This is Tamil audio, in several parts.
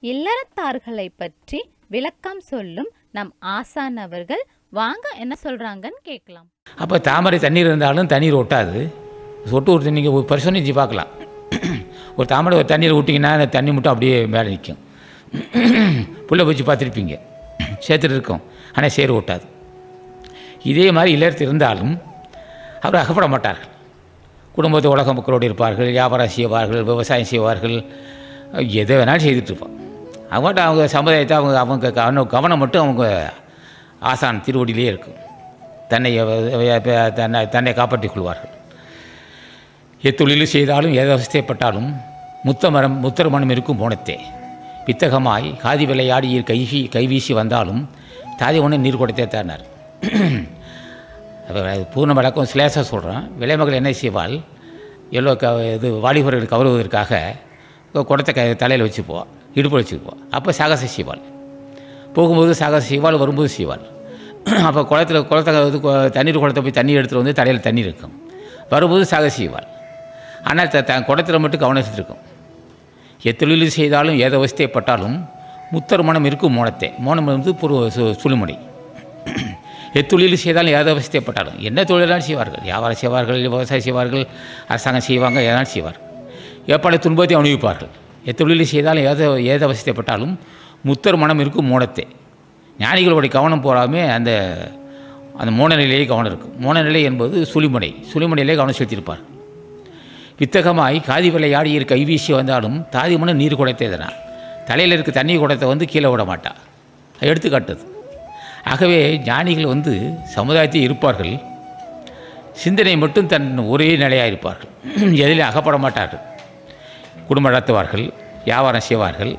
இல்லறத்தார்களை பற்றி விளக்கம் சொல்லும் நம் ஆசான் அவர்கள் வாங்க என்ன சொல்றாங்கன்னு கேட்கலாம் அப்போ தாமரை தண்ணீர் இருந்தாலும் தண்ணீர் ஒட்டாது சொட்டு ஒரு நீங்கள் ஒரு பர்சன்டேஜ் பார்க்கலாம் ஒரு தாமரை ஒரு தண்ணீர் விட்டிங்கன்னா அந்த தண்ணி மட்டும் அப்படியே மேலே நிற்கும் புல்லை வச்சு பார்த்துருப்பீங்க சேர்த்துட்டு இருக்கும் ஆனால் சேர் ஒட்டாது இதே மாதிரி இல்லறத்து இருந்தாலும் அவர் அகப்பட மாட்டார்கள் குடும்பத்தை உலக மக்களோடு இருப்பார்கள் வியாபாரம் செய்வார்கள் விவசாயம் செய்வார்கள் எதை வேணாலும் செய்துட்டு இருப்பான் அவங்கள்ட்ட அவங்க சமுதாயத்தை அவங்க அவங்க கவனம் கவனம் மட்டும் அவங்க ஆசான் திருவடியிலே இருக்கும் தன்னை அவ- தன்னை தன்னை காப்பாற்றிக் கொள்வார்கள் எத்தொழிலும் செய்தாலும் ஏதவஸ்தைப்பட்டாலும் முத்த மரம் முத்தர மனம் இருக்கும் போனத்தே வித்தகமாய் காதி விளையாடி கைவி கைவீசி வந்தாலும் தாதி ஒன்று நீர் கொடுத்தே தானார் பூர்ண வழக்கம் சிலேசாக சொல்கிறேன் விலைமகள் என்ன செய்வாள் எல்லோ க இது வாலிபர்கள் கவருவதற்காக குடத்தை க தலையில் வச்சுப்போ இடுப்பு வச்சுப்போம் அப்போ சாகச செய்வாள் போகும்போது சாகச செய்வாள் வரும்போது செய்வாள் அப்போ குளத்துல குளத்தை இது கு- தண்ணீர் குளத்தை போய் தண்ணி எடுத்துகிட்டு வந்து தலையில் தண்ணி இருக்கும் வரும்போது சாக செய்வாள் ஆனால் த தன் குடத்தில் மட்டும் கவனம் இருக்கும் எத்தொழில் செய்தாலும் ஏத அவஸ்தைப்பட்டாலும் முத்தர் மனம் இருக்கும் மோனத்தை மோனம் வந்து புரு சு- சுழுமுனை எத்தொழில் செய்தாலும் ஏத அவஸ்தைப்பட்டாலும் என்ன தொழிலாலும் செய்வார்கள் வியாபாரம் செய்வார்கள் விவசாயம் செய்வார்கள் அரசாங்கம் செய்வாங்க எதனாலும் செய்வார்கள் ஏப்பாடு துன்பத்தை அனுபவிப்பார்கள் எத்தொழில் செய்தாலும் ஏத ஏத அவஸ்தைப்பட்டாலும் முத்தர் மனம் இருக்கும் மோனத்தை ஞானிகளுடைய கவனம் போகாமே அந்த அந்த மோன நிலையே கவனம் இருக்கும் மோன நிலை என்பது சுழிமுனை சுழிமுனையிலே கவனம் செலுத்தியிருப்பார் வித்தகமாய் காதி விளையாடி இரு கைவீசி வந்தாலும் தாதி மன நீர் குடைத்தேதனா தலையில் இருக்க தண்ணி குடத்தை வந்து கீழே விட மாட்டா அது எடுத்துக்காட்டுது ஆகவே ஞானிகள் வந்து சமுதாயத்தில் இருப்பார்கள் சிந்தனை மட்டும் தன் ஒரே நிலையாக இருப்பார்கள் எதிலும் அகப்பட மாட்டார்கள் குடும்பம் நடத்துவார்கள் வியாபாரம் செய்வார்கள்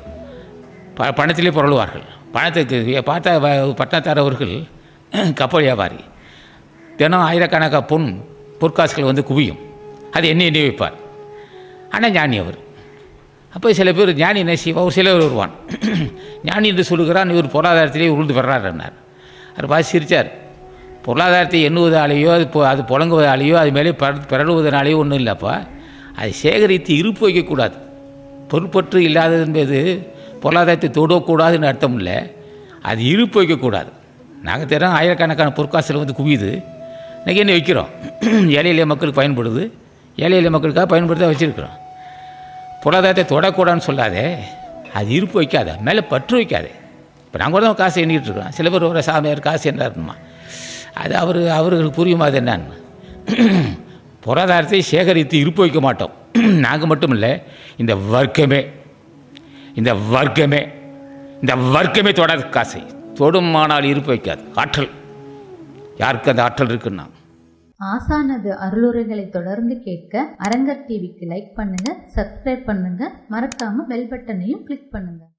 ப பணத்திலே புரளுவார்கள் பணத்துக்கு பார்த்தா வ- பட்டணத்தார் அவர்கள் கப்பல் வியாபாரி தினம் ஆயிரக்கணக்கான பொன் பொற்காசுகள் வந்து குவியும் அது எண்ணி எண்ணி வைப்பார் ஆனால் ஞானி அவர் அப்போ சில பேர் ஞானி என்ன செய்வா ஒரு சிலர் வருவான் ஞானி என்று சொல்லுகிறான் இவர் பொருளாதாரத்திலே உருண்டு வர்றாருன்னார் அவர் பார்த்து சிரித்தார் பொருளாதாரத்தை எண்ணுவதாலேயோ அது பொ- அது புழங்குவதாலேயோ அது மேலே பர பிறழுவதனாலேயோ ஒன்றும் இல்லைப்பா அதை சேகரித்து இருப்பு வைக்கக்கூடாது பொருட்பற்று இல்லாதது என்பது பொருளாதாரத்தை தொடக்கூடாதுன்னு அர்த்தம் இல்லை அது இருப்பு வைக்கக்கூடாது நாங்கள் தரோம் ஆயிரக்கணக்கான பொற்காசுகள் வந்து குவியுது இன்றைக்கி என்ன வைக்கிறோம் ஏழை எளிய மக்களுக்கு பயன்படுது ஏழை எளிய மக்களுக்காக பயன்படுத்த வச்சுருக்கிறோம் பொருளாதாரத்தை தொடக்கூடாதுன்னு சொல்லாதே அது இருப்பு வைக்காத மேலே பற்று வைக்காதே இப்போ நாங்கள் கூட தான் காசு எண்ணிக்கிட்டு இருக்கிறோம் சில பேர் ஒரு சாமியார் காசு எண்ணாருமா அது அவர் அவர்களுக்கு புரியுமா அது என்னன்னு பொருளாதாரத்தை சேகரித்து இருப்பு வைக்க மாட்டோம் நாங்கள் மட்டும் இல்லை இந்த வர்க்கமே இந்த வர்க்கமே இந்த வர்க்கமே தொடாது காசை தொடுமானால் இருப்பு வைக்காது ஆற்றல் யாருக்கு அந்த ஆற்றல் இருக்குன்னா ஆசானது அருளுரைகளை தொடர்ந்து கேட்க அரங்கர் டிவிக்கு லைக் பண்ணுங்க சப்ஸ்கிரைப் பண்ணுங்க மறக்காம பெல் பட்டனையும் கிளிக் பண்ணுங்க